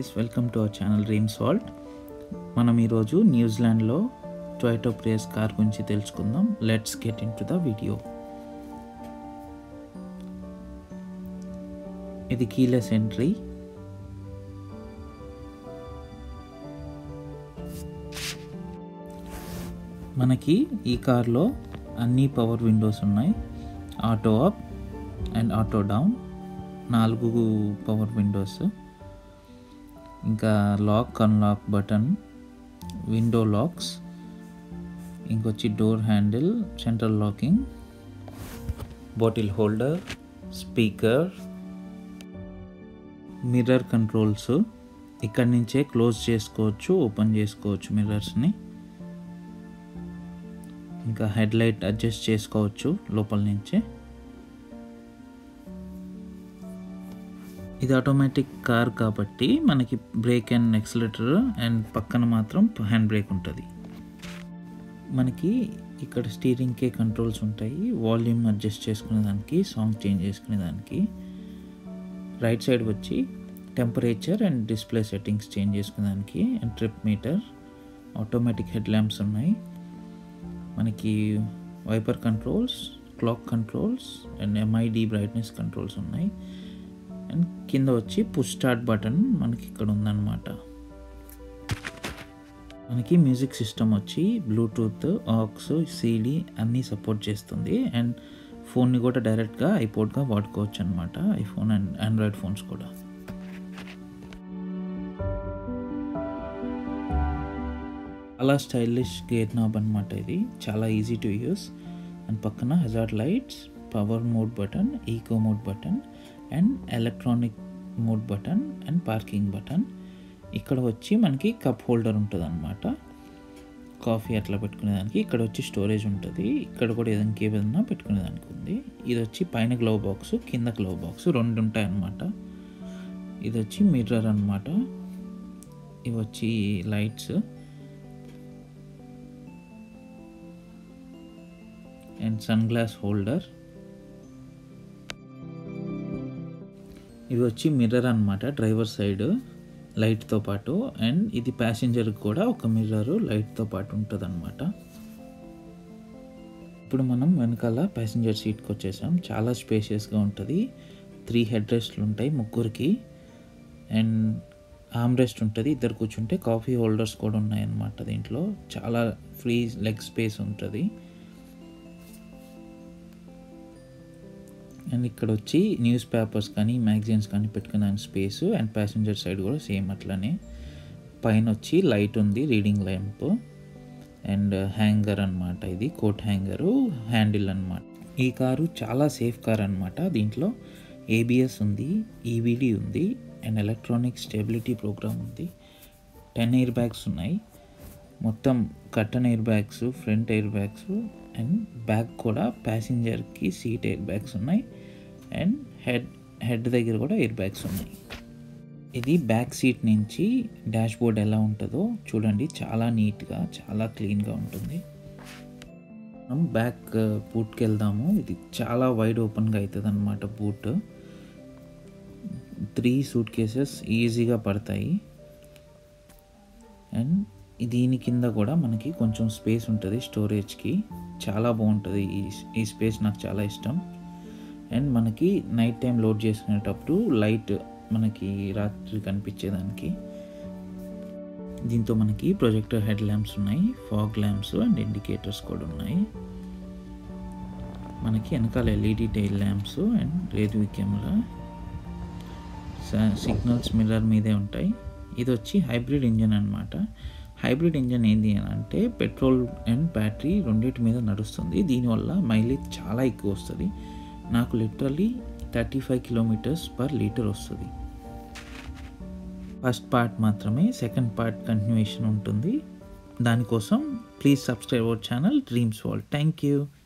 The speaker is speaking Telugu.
guys welcome to our channel dreams vault మనం ఈరోజు న్యూజిలాండ్లో టొయటో ప్రేస్ కార్ గురించి తెలుసుకుందాం let's get into the video ఇది కీలెస్ ఎంట్రీ మనకి ఈ కార్లో అన్ని పవర్ విండోస్ ఉన్నాయి auto up and auto down నాలుగు పవర్ విండోస్ ఇంకా lock unlock button window locks ఇంకొచ్చి door handle central locking bottle holder speaker mirror controls ఇక్కడి నుంచే క్లోజ్ చేసుకోవచ్చు ఓపెన్ చేసుకోవచ్చు మిర్రర్స్ని ఇంకా హెడ్ లైట్ అడ్జస్ట్ చేసుకోవచ్చు లోపల నుంచే ఇది ఆటోమేటిక్ కార్ కాబట్టి మనకి బ్రేక్ అండ్ ఎక్సలేటర్ అండ్ పక్కన మాత్రం హ్యాండ్ బ్రేక్ ఉంటుంది మనకి ఇక్కడ స్టీరింగ్కే కంట్రోల్స్ ఉంటాయి వాల్యూమ్ అడ్జస్ట్ చేసుకునే దానికి సాంగ్ చేంజ్ చేసుకునే దానికి రైట్ సైడ్ వచ్చి temperature and display settings change చేసుకునేదానికి and trip meter automatic head lamps ఉన్నాయి మనకి wiper controls clock controls and MID brightness controls ఉన్నాయి అండ్ కింద వచ్చి పుష్ స్టార్ట్ బటన్ మనకి ఇక్కడ ఉందన్నమాట మనకి మ్యూజిక్ సిస్టమ్ వచ్చి బ్లూటూత్ ఆక్స్ సీడీ అన్నీ సపోర్ట్ చేస్తుంది అండ్ ఫోన్ని కూడా డైరెక్ట్గా ఐపోడ్గా వాడుకోవచ్చు అనమాట ఐఫోన్ అండ్ ఆండ్రాయిడ్ ఫోన్స్ కూడా చాలా స్టైలిష్ గేర్ నాబ్ అనమాట ఇది చాలా ఈజీ టు యూస్ అండ్ పక్కన hazard lights power mode button eco mode button and electronic mode button and parking button ఇక్కడ వచ్చి మనకి కప్ హోల్డర్ ఉంటుంది అనమాట కాఫీ అట్లా పెట్టుకునేదానికి ఇక్కడ వచ్చి స్టోరేజ్ ఉంటుంది ఇక్కడ కూడా ఏదైనా ఏదైనా పెట్టుకునేదానికి ఉంది ఇది వచ్చి పైన గ్లవ్ బాక్స్ కింద గ్లవ్ బాక్స్ రెండు ఉంటాయి అన్నమాట ఇది వచ్చి మిర్రర్ అనమాట ఇవి వచ్చి lights and sunglass holder ఇవి వచ్చి మిర్రర్ అనమాట డ్రైవర్ సైడ్ లైట్తో పాటు అండ్ ఇది ప్యాసింజర్కి కూడా ఒక మిర్రర్ లైట్తో పాటు ఉంటుంది అనమాట ఇప్పుడు మనం వెనకాల ప్యాసింజర్ సీట్కి వచ్చేసాం చాలా స్పేషియస్గా ఉంటుంది త్రీ హెడ్ రెస్ట్లు ఉంటాయి ముగ్గురికి అండ్ ఆమ్ రెస్ట్ ఉంటుంది ఇద్దరు కూర్చుంటే కాఫీ హోల్డర్స్ కూడా ఉన్నాయన్నమాట దీంట్లో చాలా ఫ్రీ లెగ్ స్పేస్ ఉంటుంది అండ్ ఇక్కడ వచ్చి న్యూస్ పేపర్స్ కానీ మ్యాగజైన్స్ కానీ పెట్టుకునే స్పేస్ అండ్ ప్యాసింజర్ సైడ్ కూడా సేమ్ అట్లానే పైన వచ్చి లైట్ ఉంది రీడింగ్ ల్యాంప్ అండ్ హ్యాంగర్ అనమాట ఇది కోట్ హ్యాంగరు హ్యాండిల్ అనమాట ఈ కారు చాలా సేఫ్ కార్ అనమాట దీంట్లో ఏబిఎస్ ఉంది ఈవిడి ఉంది అండ్ ఎలక్ట్రానిక్ స్టెబిలిటీ ప్రోగ్రామ్ ఉంది టెన్ ఎయిర్ బ్యాగ్స్ ఉన్నాయి మొత్తం curtain airbags front airbags and bag కూడా ప్యాసింజర్కి సీట్ ఎయిర్ బ్యాగ్స్ ఉన్నాయి అండ్ హెడ్ హెడ్ దగ్గర కూడా ఎయిర్ బ్యాగ్స్ ఉన్నాయి ఇది బ్యాక్ సీట్ నుంచి డాష్ బోర్డ్ ఎలా ఉంటుందో చూడండి చాలా నీట్గా చాలా క్లీన్గా ఉంటుంది మనం బ్యాక్ బూట్కి వెళ్దాము ఇది చాలా వైడ్ ఓపెన్గా అవుతుంది అనమాట బూట్ త్రీ సూట్ కేసెస్ ఈజీగా పడతాయి అండ్ దీని కింద కూడా మనకి కొంచెం స్పేస్ ఉంటుంది స్టోరేజ్కి చాలా బాగుంటుంది ఈ ఈ స్పేస్ నాకు చాలా ఇష్టం అండ్ మనకి నైట్ టైం లోడ్ చేసుకునేటప్పుడు లైట్ మనకి రాత్రి కనిపించేదానికి దీంతో మనకి ప్రొజెక్టర్ హెడ్ ల్యాంప్స్ ఉన్నాయి ఫాగ్ ల్యాంప్స్ అండ్ ఇండికేటర్స్ కూడా ఉన్నాయి మనకి వెనకాల LED tail lamps and radio camera signals mirror మీదే ఉంటాయి ఇది వచ్చి హైబ్రిడ్ ఇంజన్ అనమాట హైబ్రిడ్ ఇంజన్ ఏంటి అని అంటే పెట్రోల్ అండ్ బ్యాటరీ రెండింటి మీద నడుస్తుంది దీనివల్ల మైలేజ్ చాలా ఎక్కువ వస్తుంది నాకు literally thirty five kilometres per litre వస్తుంది ఫస్ట్ పార్ట్ మాత్రమే సెకండ్ పార్ట్ కంటిన్యూషన్ ఉంటుంది దానికోసం please subscribe our channel Dreams Wall thank you